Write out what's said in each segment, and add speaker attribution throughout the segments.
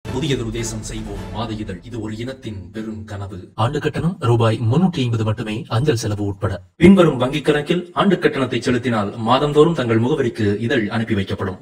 Speaker 1: புதியதொரு தேசம் செய்வோம் மாத இதழ் இது ஒரு இனத்தின் பெரும் கனவு
Speaker 2: ஆண்டு கட்டணம் ரூபாய் முன்னூற்றி ஐம்பது மட்டுமே அஞ்சல் செலவு உட்பட
Speaker 1: பின்வரும் வங்கிக் கணக்கில் ஆண்டு கட்டணத்தை செலுத்தினால் மாதந்தோறும் தங்கள் முகவரிக்கு இதழ் அனுப்பி வைக்கப்படும்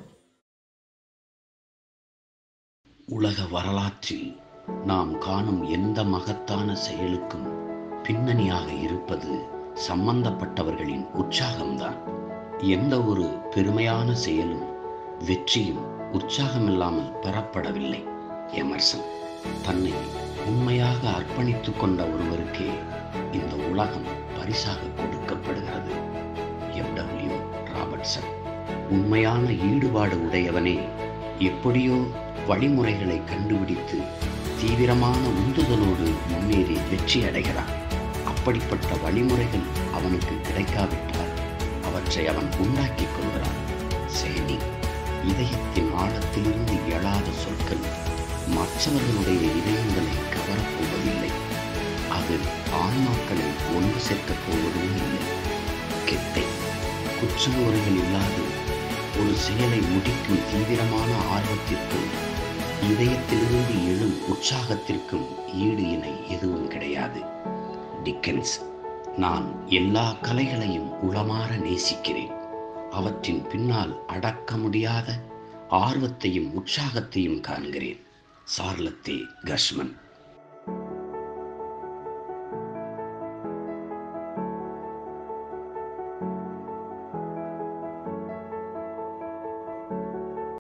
Speaker 3: உலக வரலாற்றில் நாம் காணும் எந்த மகத்தான செயலுக்கும் பின்னணியாக இருப்பது சம்பந்தப்பட்டவர்களின் உற்சாகம்தான் எந்த ஒரு பெருமையான செயலும் வெற்றியும் உற்சாகமில்லாமல் பெறப்படவில்லை எமர்சன் தன்னை உண்மையாக அர்ப்பணித்துக் கொண்ட ஒருவருக்கே இந்த உலகம் பரிசாக கொடுக்கப்படுகிறது எஃப்டபிள்யூ ராபர்ட்சன் உண்மையான ஈடுபாடு உடையவனே எப்படியோ வழிமுறைகளை கண்டுபிடித்து தீவிரமான உந்துதலோடு முன்னேறி வெற்றி அடைகிறான் அப்படிப்பட்ட வழிமுறைகள் அவனுக்கு கிடைக்காவிட்டால் அவற்றை அவன் உண்டாக்கிக் கொள்கிறான் சேனி இதயத்தின் ஆழத்திலிருந்து எழாத சொற்கள் மற்றவர்களுடைய இதயங்களை கவரப்போவதில்லை அது ஆன்மாக்களை ஒன்று சேர்க்கப் போவதும் இல்லை கெட்டை குற்றமுறைகள் இல்லாது ஒரு செயலை முடிக்கும் தீவிரமான ஆர்வத்திற்கும் இதயத்திலிருந்து எழும் உற்சாகத்திற்கும் ஈடு இணை எதுவும் கிடையாது டிக்கன்ஸ் நான் எல்லா கலைகளையும் உளமாற நேசிக்கிறேன் அவற்றின் பின்னால் அடக்க முடியாத ஆர்வத்தையும் உற்சாகத்தையும் காண்கிறேன் சார்லத்தே கஷ்மன்